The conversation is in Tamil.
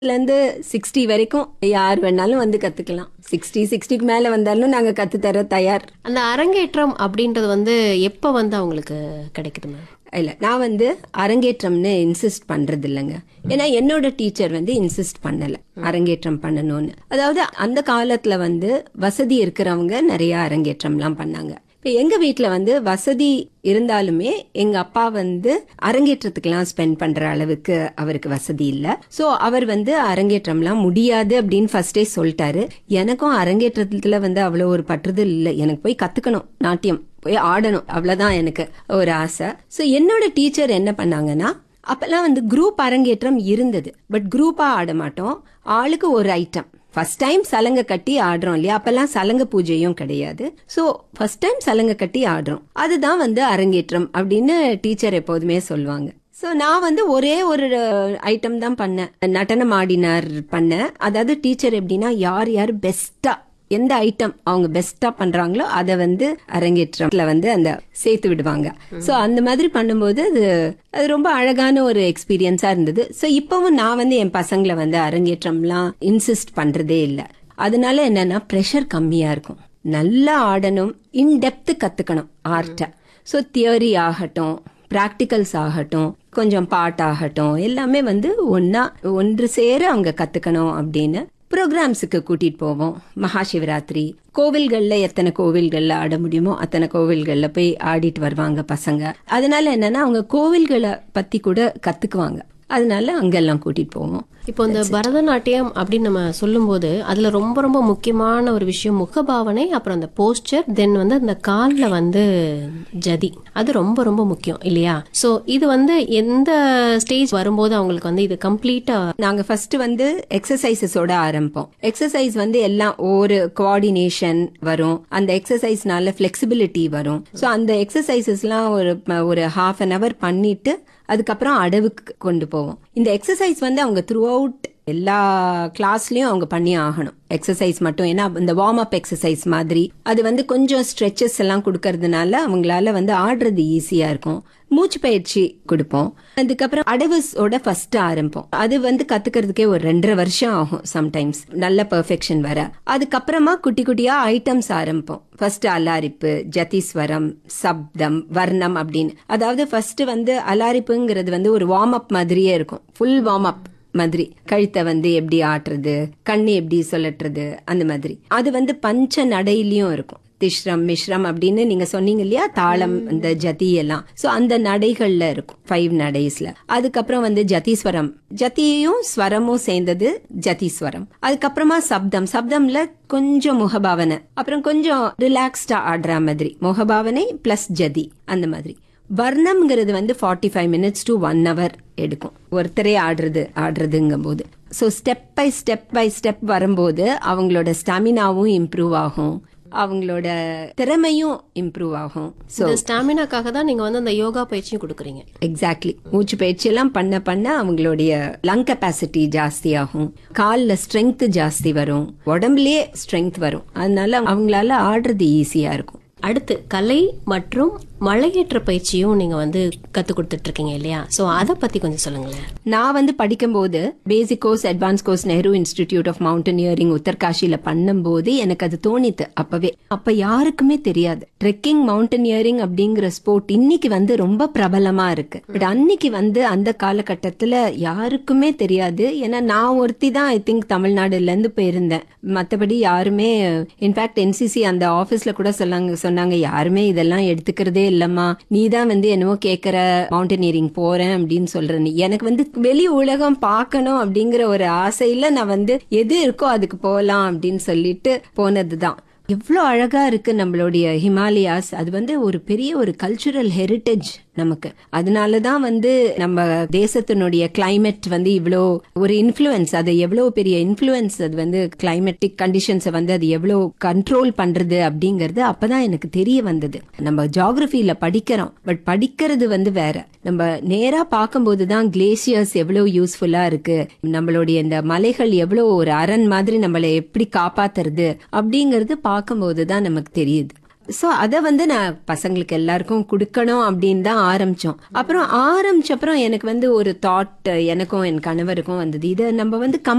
இருந்து சிக்ஸ்டி வரைக்கும் யார் வேணாலும் வந்து கத்துக்கலாம் சிக்ஸ்டி சிக்ஸ்டிக்கு மேல வந்தாலும் நாங்க கத்து தர தயார் அந்த அரங்கேற்றம் அப்படின்றது வந்து எப்ப வந்து அவங்களுக்கு கிடைக்குது மேம் இல்ல நான் வந்து அரங்கேற்றம்னு இன்சிஸ்ட் பண்றது இல்லைங்க ஏன்னா என்னோட டீச்சர் வந்து இன்சிஸ்ட் பண்ணல அரங்கேற்றம் பண்ணணும்னு அதாவது அந்த காலத்துல வந்து வசதி இருக்கிறவங்க நிறைய அரங்கேற்றம்லாம் பண்ணாங்க இப்ப எங்க வீட்ல வந்து வசதி இருந்தாலுமே எங்க அப்பா வந்து அரங்கேற்றத்துக்கெல்லாம் ஸ்பெண்ட் பண்ற அளவுக்கு அவருக்கு வசதி இல்ல சோ அவர் வந்து அரங்கேற்றம்லாம் முடியாது அப்படின்னு ஃபர்ஸ்டே சொல்லிட்டாரு எனக்கும் அரங்கேற்றத்துல வந்து அவ்வளவு ஒரு பற்றுதல் இல்ல எனக்கு போய் கத்துக்கணும் நாட்டியம் போய் ஆடணும் அவ்வளவுதான் எனக்கு ஒரு ஆசை சோ என்னோட டீச்சர் என்ன பண்ணாங்கன்னா அப்பெல்லாம் வந்து குரூப் அரங்கேற்றம் இருந்தது பட் குரூப்பா ஆட மாட்டோம் ஆளுக்கு ஒரு ஐட்டம் ஃபர்ஸ்ட் டைம் சலங்க கட்டி ஆடுறோம் இல்லையா அப்பெல்லாம் சலங்க பூஜையும் கிடையாது சோ ஃபர்ஸ்ட் டைம் சலங்க கட்டி ஆடுறோம் அதுதான் வந்து அரங்கேற்றம் அப்படின்னு டீச்சர் எப்போதுமே சொல்லுவாங்க சோ நான் வந்து ஒரே ஒரு ஐட்டம் தான் பண்ணேன் நடனம் ஆடினார் பண்ணேன் அதாவது டீச்சர் எப்படின்னா யார் யார் பெஸ்டா எந்த ஐட்டம் அவங்க பெஸ்டா பண்றாங்களோ அதை வந்து அரங்கேற்றம்ல வந்து அந்த சேர்த்து விடுவாங்க சோ அந்த மாதிரி பண்ணும்போது அது அது ரொம்ப அழகான ஒரு எக்ஸ்பீரியன்ஸா இருந்தது சோ இப்பவும் நான் வந்து என் பசங்களை வந்து அரங்கேற்றம்லாம் இன்சிஸ்ட் பண்றதே இல்ல அதனால என்னன்னா ப்ரெஷர் கம்மியா இருக்கும் நல்லா ஆடணும் இன்டெப்த் கத்துக்கணும் ஆர்ட்டை சோ தியரி ஆகட்டும் பிராக்டிகல்ஸ் ஆகட்டும் கொஞ்சம் பாட்டாகட்டும் எல்லாமே வந்து ஒன்னா ஒன்று சேர அவங்க கத்துக்கணும் அப்படின்னு ப்ரோக்ராம்ஸுக்கு கூட்டிட்டு போவோம் மகா சிவராத்திரி கோவில்கள்ல எத்தனை கோவில்கள்ல ஆட முடியுமோ அத்தனை கோவில்கள்ல போய் ஆடிட்டு வருவாங்க பசங்க அதனால என்னன்னா அவங்க கோவில்களை பத்தி கூட கத்துக்குவாங்க அதனால அங்கெல்லாம் கூட்டிட்டு போவோம் இப்போ இந்த பரதநாட்டியம் அப்படின்னு நம்ம சொல்லும்போது அதுல ரொம்ப ரொம்ப முக்கியமான ஒரு விஷயம் முகபாவனை அப்புறம் அந்த போஸ்டர் தென் வந்து அந்த கால்ல வந்து ஜதி அது ரொம்ப ரொம்ப முக்கியம் இல்லையா சோ இது வந்து எந்த ஸ்டேஜ் வரும்போது அவங்களுக்கு வந்து இது கம்ப்ளீட்டா நாங்க ஃபர்ஸ்ட் வந்து எக்ஸசைசஸோட ஆரம்பிப்போம் எக்ஸசைஸ் வந்து எல்லாம் ஒரு கோஆர்டினேஷன் வரும் அந்த எக்ஸசைஸ்னால ஃபிளெக்சிபிலிட்டி வரும் சோ அந்த எக்ஸசைசஸ்லாம் ஒரு ஒரு ஹாஃப் அன் அவர் பண்ணிட்டு அதுக்கப்புறம் அடவுக்கு கொண்டு போவோம் இந்த எக்ஸசைஸ் வந்து அவங்க த்ரூ அவுட் எல்லா கிளாஸ்லயும் அவங்க பண்ணி ஆகணும் எக்ஸசைஸ் மட்டும் ஏன்னா இந்த வார்ம் அப் எக்ஸசைஸ் மாதிரி அது வந்து கொஞ்சம் ஸ்ட்ரெச்சஸ் எல்லாம் கொடுக்கறதுனால அவங்களால வந்து ஆடுறது ஈஸியா இருக்கும் மூச்சு பயிற்சி கொடுப்போம் அதுக்கப்புறம் அடவுஸோட ஃபர்ஸ்ட் ஆரம்பிப்போம் அது வந்து கத்துக்கிறதுக்கே ஒரு ரெண்டரை வருஷம் ஆகும் சம்டைம்ஸ் நல்ல பெர்ஃபெக்ஷன் வர அதுக்கப்புறமா குட்டி குட்டியா ஐட்டம்ஸ் ஆரம்பிப்போம் ஃபர்ஸ்ட் அலாரிப்பு ஜதிஸ்வரம் சப்தம் வர்ணம் அப்படின்னு அதாவது ஃபர்ஸ்ட் வந்து அலாரிப்புங்கிறது வந்து ஒரு வார்ம் அப் மாதிரியே இருக்கும் ஃபுல் வார்ம் அப் மாதிரி கழுத்தை வந்து எப்படி ஆட்டுறது கண்ணு எப்படி சொல்லட்டுறது அந்த மாதிரி அது வந்து பஞ்ச நடையிலயும் இருக்கும் திஷ்ரம் மிஸ்ரம் அப்படின்னு நீங்க சொன்னீங்க இல்லையா தாளம் இந்த ஜதி எல்லாம் சோ அந்த நடைகள்ல இருக்கும் ஃபைவ் நடைஸ்ல அதுக்கப்புறம் வந்து ஜதிஸ்வரம் ஜதியும் ஸ்வரமும் சேர்ந்தது ஜதிஸ்வரம் அதுக்கப்புறமா சப்தம் சப்தம்ல கொஞ்சம் முகபாவனை அப்புறம் கொஞ்சம் ரிலாக்ஸ்டா ஆடுற மாதிரி முகபாவனை பிளஸ் ஜதி அந்த மாதிரி வர்ணம்ங்கிறது வந்து forty five minutes to one hour எடுக்கும் ஒருத்தரே ஆடுறது ஆடுறதுங்கும் போது so step by step by step வரும்போது அவங்களோட ஸ்டாமினாவும் இம்ப்ரூவ் ஆகும் அவங்களோட திறமையும் இம்ப்ரூவ் ஆகும் ஸோ இந்த ஸ்டாமினாக்காக தான் நீங்க வந்து அந்த யோகா பயிற்சியும் கொடுக்குறீங்க எக்ஸாக்ட்லி மூச்சு பயிற்சி எல்லாம் பண்ண பண்ண அவங்களுடைய லங் கெப்பாசிட்டி ஜாஸ்தி ஆகும் கால்ல ஸ்ட்ரென்த் ஜாஸ்தி வரும் உடம்புலயே ஸ்ட்ரென்த் வரும் அதனால அவங்களால ஆடுறது ஈஸியா இருக்கும் அடுத்து கலை மற்றும் மலையேற்ற பயிற்சியும் நீங்க வந்து கத்து கொடுத்துட்டு இருக்கீங்க இல்லையா சோ அத பத்தி கொஞ்சம் சொல்லுங்களேன் நான் வந்து படிக்கும்போது basic course advance course Nehru institute of mountaineering உத்தரகாஷில பண்ணும்போது எனக்கு அது தோணித்து அப்பவே அப்ப யாருக்குமே தெரியாது ட்ரெக்கிங் மவுண்டனியரிங் அப்படிங்கிற ஸ்போர்ட் இன்னைக்கு வந்து ரொம்ப பிரபலமா இருக்கு பட் அன்னைக்கு வந்து அந்த காலகட்டத்துல யாருக்குமே தெரியாது ஏன்னா நான் ஒருத்தி தான் ஐ திங்க் தமிழ்நாடுல இருந்து போயிருந்தேன் மத்தபடி யாருமே இன்ஃபேக்ட் என்சிசி அந்த ஆபீஸ்ல கூட சொன்னாங்க சொன்னாங்க யாருமே இதெல்லாம் எடுத்துக்கிறதே இல்லம்மா நீ தான் வந்து என்னமோ கேக்குற மவுண்டனியரிங் போறேன் அப்படின்னு சொல்ற நீ எனக்கு வந்து வெளி உலகம் பார்க்கணும் அப்படிங்கிற ஒரு ஆசையில நான் வந்து எது இருக்கோ அதுக்கு போகலாம் அப்படின்னு சொல்லிட்டு போனதுதான் எவ்வளோ அழகா இருக்கு நம்மளுடைய ஹிமாலயாஸ் அது வந்து ஒரு பெரிய ஒரு கல்ச்சுரல் ஹெரிட்டேஜ் நமக்கு அதனால தான் வந்து நம்ம தேசத்தினுடைய கிளைமேட் வந்து இவ்வளோ ஒரு இன்ஃப்ளூயன்ஸ் அது எவ்வளோ பெரிய இன்ஃப்ளூயன்ஸ் அது வந்து கிளைமேட்டிக் கண்டிஷன்ஸை வந்து அது எவ்வளோ கண்ட்ரோல் பண்றது அப்படிங்கறது அப்பதான் எனக்கு தெரிய வந்தது நம்ம ஜாகிரபியில படிக்கிறோம் பட் படிக்கிறது வந்து வேற நம்ம நேரா பார்க்கும்போது தான் கிளேசியர்ஸ் எவ்வளவு யூஸ்ஃபுல்லா இருக்கு நம்மளுடைய இந்த மலைகள் எவ்வளவு ஒரு அரண் மாதிரி நம்மளை எப்படி காப்பாத்துறது அப்படிங்கறது பார்க்கும்போது தான் நமக்கு தெரியுது சோ அத வந்து நான் பசங்களுக்கு எல்லாருக்கும் கொடுக்கணும் அப்படின்னு தான் ஆரம்பிச்சோம் அப்புறம் ஆரம்பிச்ச அப்புறம் எனக்கு வந்து ஒரு தாட் எனக்கும் என் கணவருக்கும் வந்தது இதை நம்ம வந்து